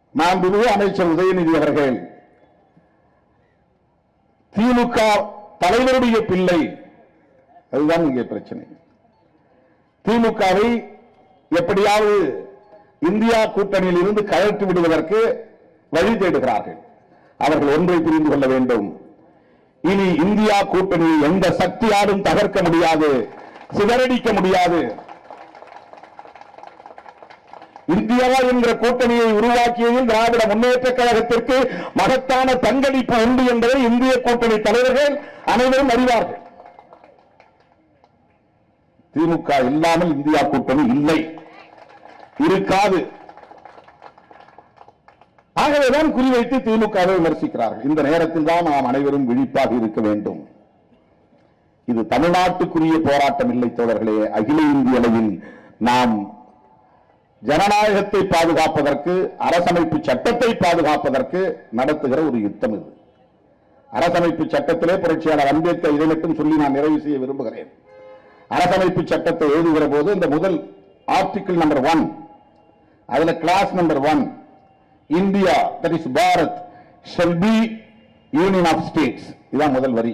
மாண்புமிகு அமைச்சர் உதயநிதி அவர்கள் திமுக தலைவருடைய பிள்ளை அதுதான் இங்கே பிரச்சனை திமுகவை எப்படியாவது இந்தியா கூட்டணியில் இருந்து கழற்றி விடுவதற்கு வழி தேடுகிறார்கள் அவர்கள் ஒன்றை புரிந்து கொள்ள வேண்டும் இனி இந்தியா கூட்டணியை எந்த சக்தியாலும் தகர்க்க முடியாது சிதறடிக்க முடியாது இந்தியா என்ற கூட்டணியை உருவாக்கியதில் திராவிட முன்னேற்ற கழகத்திற்கு மகத்தான பங்களிப்பு உண்டு என்பதை இந்திய கூட்டணி தலைவர்கள் அனைவரும் அறிவார்கள் திமுக இல்லாமல் இந்தியா கூட்டணி இல்லை இருக்காது ஆகவேதான் குறிவைத்து திமுகவை விமர்சிக்கிறார்கள் இந்த நேரத்தில் தான் நாம் அனைவரும் விழிப்பாக இருக்க வேண்டும் இது தமிழ்நாட்டுக்குரிய போராட்டம் இல்லை தோழர்களே அகில இந்திய அளவில் நாம் ஜனநாயகத்தை பாதுகாப்பதற்கு அரசமைப்பு சட்டத்தை பாதுகாப்பதற்கு நடத்துகிற ஒரு யுத்தம் இது அரசமைப்பு சட்டத்திலே புரட்சியாளர் அம்பேத்கர் இதை மட்டும் சொல்லி நான் நிறைவு செய்ய விரும்புகிறேன் அரசமைப்பு சட்டத்தை எழுதுகிற போது இந்த முதல் ஆர்டிகிள் நம்பர் ஒன் அதுல clause number one India that is Bharat shall be union of states இதான் முதல் வரி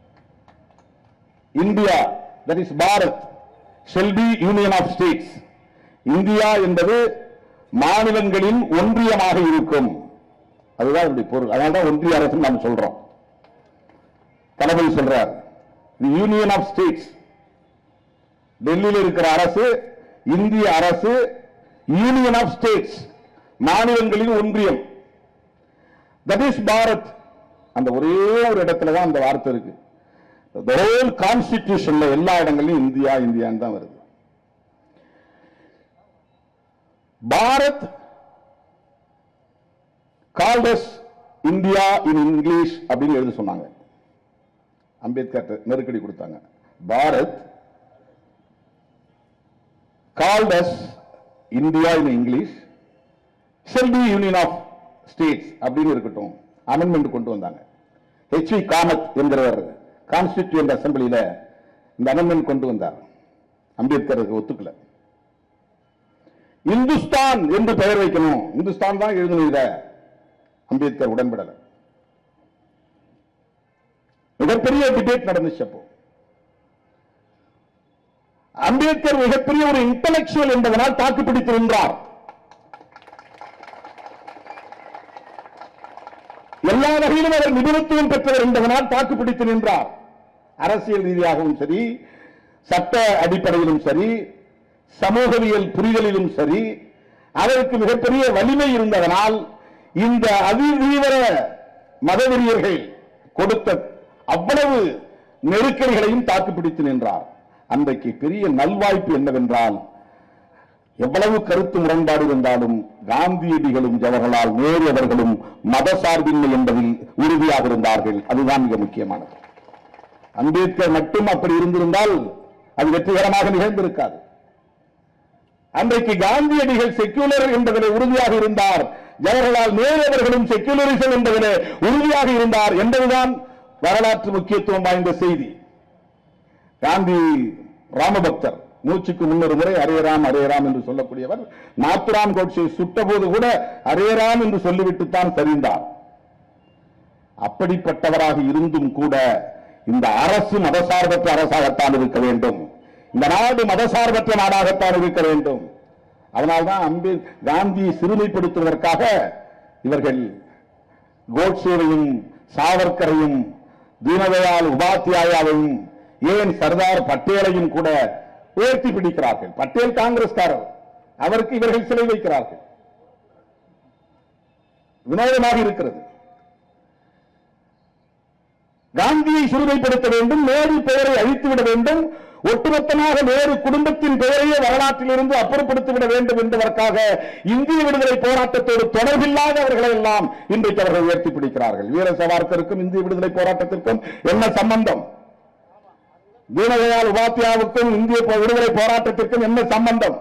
India that is Bharat shall be union of states India என்பது மாநிலங்களின் ஒன்றியமாக இருக்கும் அதுதான் இதனுடைய பொருள் அதனால்தான் ஒன்றிய அரசு நாம் சொல்றோம் தளபதி சொல்றார் யூனியன் ஆஃப் ஸ்டேட்ஸ் டெல்லியில் இருக்கிற அரசு இந்திய அரசு யூனியன் ஆஃப் ஸ்டேட்ஸ் மாநிலங்களின் ஒன்றியம் தட் இஸ் பாரத் அந்த ஒரே ஒரு இடத்துல தான் அந்த வார்த்தை இருக்கு the whole கான்ஸ்டிடியூஷன்ல எல்லா இடங்களிலும் இந்தியா இந்தியான்னு தான் வருது Bharat called as India in English அப்படின்னு எழுத சொன்னாங்க அம்பேத்கர் நெருக்கடி கொடுத்தாங்க Bharat called as India in English shall be union of states அப்படின்னு இருக்கட்டும் அமெண்ட்மெண்ட் கொண்டு வந்தாங்க ஹெச் வி காமத் என்கிறவர் கான்ஸ்டிடியூண்ட் அசம்பிளியில இந்த அமெண்ட்மெண்ட் கொண்டு வந்தார் அம்பேத்கர் அதுக்கு ஒத்துக்கல இந்துஸ்தான் என்று பெயர் வைக்கணும் இந்துஸ்தான் தான் எழுதணும் இத அம்பேத்கர் உடன்படல மிகப்பெரிய டிபேட் நடந்துச்சு அப்போ அம்பேத்கர் மிகப்பெரிய ஒரு இன்டலெக்சுவல் என்பதனால் தாக்குப்பிடித்து நின்றார் எல்லா வகையிலும் அவர் நிபுணத்துவம் பெற்றவர் என்பதனால் தாக்குப்பிடித்து நின்றார் அரசியல் ரீதியாகவும் சரி சட்ட அடிப்படையிலும் சரி சமூகவியல் புரிதலிலும் சரி அதற்கு மிகப்பெரிய வலிமை இருந்ததனால் இந்த அதிதீவிர மதவெறியர்கள் கொடுத்த அவ்வளவு நெருக்கடிகளையும் தாக்குப்பிடித்து நின்றார் அன்றைக்கு பெரிய நல்வாய்ப்பு என்னவென்றால் எவ்வளவு கருத்து முரண்பாடு இருந்தாலும் காந்தியடிகளும் ஜவஹர்லால் நேரு அவர்களும் மத சார்பின்மை என்பதில் உறுதியாக இருந்தார்கள் அதுதான் மிக முக்கியமானது அம்பேத்கர் மட்டும் அப்படி இருந்திருந்தால் அது வெற்றிகரமாக நிகழ்ந்திருக்காது அன்றைக்கு காந்தியடிகள் செக்குலர் என்பதிலே உறுதியாக இருந்தார் ஜவஹர்லால் நேரு அவர்களும் செக்குலரிசம் என்பதிலே உறுதியாக இருந்தார் என்பதுதான் வரலாற்று முக்கியத்துவம் வாய்ந்த செய்தி காந்தி ராமபக்தர் மூச்சுக்கு முன்னொரு முறை அரேராம் அரேராம் என்று சொல்லக்கூடியவர் நாத்துராம் கோட்சை சுட்டபோது கூட அரேராம் என்று சொல்லிவிட்டுத்தான் சரிந்தார் அப்படிப்பட்டவராக இருந்தும் கூட இந்த அரசு மதசார்பற்ற அரசாகத்தான் இருக்க வேண்டும் இந்த நாடு மதசார்பற்ற நாடாகத்தான் இருக்க வேண்டும் அதனால்தான் அம்பே காந்தியை சிறுமைப்படுத்துவதற்காக இவர்கள் கோட்சேவையும் சாவர்கரையும் தீனதயாள் உபாத்தியாயாவையும் ஏன் சர்தார் பட்டேலையும் கூட உயர்த்தி பிடிக்கிறார்கள் பட்டேல் காங்கிரஸ்காரர் அவருக்கு இவர்கள் சிலை வைக்கிறார்கள் வினோதமாக இருக்கிறது காந்தியை சிறுமைப்படுத்த வேண்டும் நேரு பெயரை அழித்துவிட வேண்டும் ஒட்டுமொத்தமாக நேரு குடும்பத்தின் பெயரையே வரலாற்றிலிருந்து அப்புறப்படுத்திவிட வேண்டும் என்பதற்காக இந்திய விடுதலை போராட்டத்தோடு தொடர்பில்லாதவர்களை எல்லாம் இன்றைக்கு அவர்கள் உயர்த்தி பிடிக்கிறார்கள் வீர சவார்கருக்கும் இந்திய விடுதலை போராட்டத்திற்கும் என்ன சம்பந்தம் தீனதயாள் உபாத்தியாவுக்கும் இந்திய போ- விடுதலை போராட்டத்திற்கும் என்ன சம்பந்தம்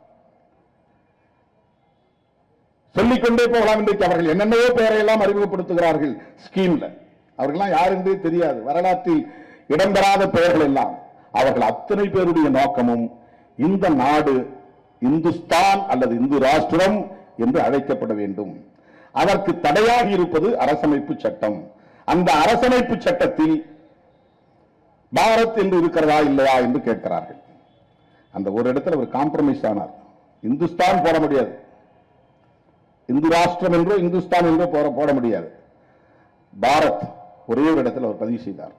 சொல்லிக்கொண்டே போகலாம் இன்றைக்கு அவர்கள் என்னென்னவோ பெயரை எல்லாம் அறிமுகப்படுத்துகிறார்கள் ஸ்கீம்ல அவர்கள்லாம் யார் என்றே தெரியாது வரலாற்றில் இடம்பெறாத பெயர்கள் எல்லாம் அவர்கள் அத்தனை பேருடைய நோக்கமும் இந்த நாடு இந்துஸ்தான் அல்லது இந்து ராஷ்டிரம் என்று அழைக்கப்பட வேண்டும் அதற்கு தடையாக இருப்பது அரசமைப்பு சட்டம் அந்த அரசமைப்பு சட்டத்தில் பாரத் என்று இருக்கிறதா இல்லையா என்று கேட்கிறார்கள் அந்த ஒரு இடத்துல ஒரு காம்ப்ரமைஸ் ஆனார் இந்துஸ்தான் போட முடியாது இந்து ராஷ்டிரம் என்றோ இந்துஸ்தான் என்றோ போட போட முடியாது பாரத் ஒரே ஒரு இடத்துல அவர் பதிவு செய்தார்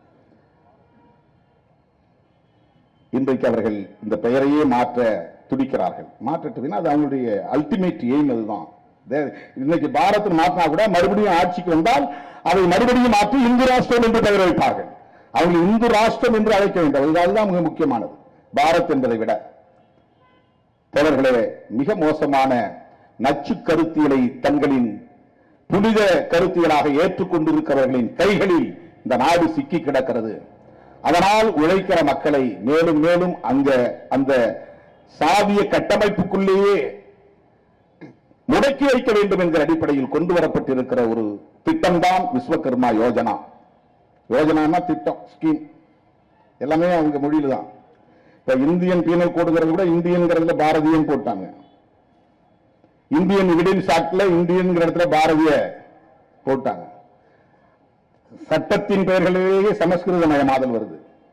இன்றைக்கு அவர்கள் இந்த பெயரையே மாற்ற துடிக்கிறார்கள் மாற்றட்டுவினா அது அவங்களுடைய அல்டிமேட் எய்ம் அதுதான் தே- இன்னைக்கு பாரத் மாற்றினா கூட மறுபடியும் ஆட்சிக்கு வந்தால் அதை மறுபடியும் மாற்றி இந்து ராஷ்டிரம் என்று பெயர் வைப்பார்கள் அவங்க இந்து ராஷ்டிரம் என்று அழைக்க வேண்டும் அது- அதுதான் மிக முக்கியமானது பாரத் என்பதை விட தோழர்களே மிக மோசமான நச்சு கருத்தியலை தங்களின் புனித கருத்தியலாக ஏற்றுக்கொண்டிருக்கிறவர்களின் கைகளில் இந்த நாடு சிக்கி கிடக்கிறது அதனால் உழைக்கிற மக்களை மேலும் மேலும் அங்க அந்த சாதிய கட்டமைப்புக்குள்ளேயே முடக்கி வைக்க வேண்டும் என்கிற அடிப்படையில் கொண்டு வரப்பட்டிருக்கிற ஒரு திட்டம்தான் விஸ்வகர்மா யோஜனா யோஜனானா திட்டம் ஸ்கீம் எல்லாமே அவங்க மொழியில தான் இப்ப இந்தியன் பீனல் கோடுங்கிறது கூட இந்தியன்கிறதுல பாரதியன் போட்டாங்க இந்தியன் எவிடன்ஸ் ஆக்ட்ல இந்தியன்ங்கிற இடத்துல பாரதிய போட்டாங்க சட்டத்தின் பெயர்களிலேயே சமஸ்கிருத மயமாதல் வருது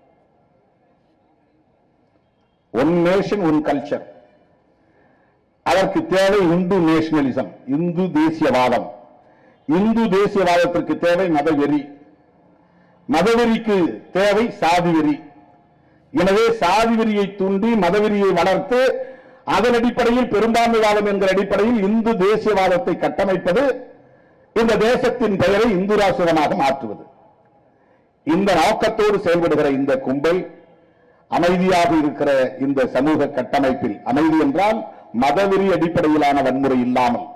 ஒன் நேஷன் ஒன் கல்ச்சர் அதற்கு தேவை இந்து நேஷனலிசம் இந்து தேசியவாதம் இந்து தேசியவாதத்திற்கு தேவை மதவெறி மதவெறிக்கு தேவை சாதி வெறி எனவே சாதி வெறியை தூண்டி மதவெறியை வளர்த்து அதன் அடிப்படையில் பெரும்பான்மைவாதம் என்கிற அடிப்படையில் இந்து தேசியவாதத்தை கட்டமைப்பது இந்த தேசத்தின் பெயரை இந்து ராஷ்டிரமாக மாற்றுவது இந்த நோக்கத்தோடு செயல்படுகிற இந்த கும்பல் அமைதியாக இருக்கிற இந்த சமூக கட்டமைப்பில் அமைதி என்றால் மதவெறி அடிப்படையிலான வன்முறை இல்லாமல்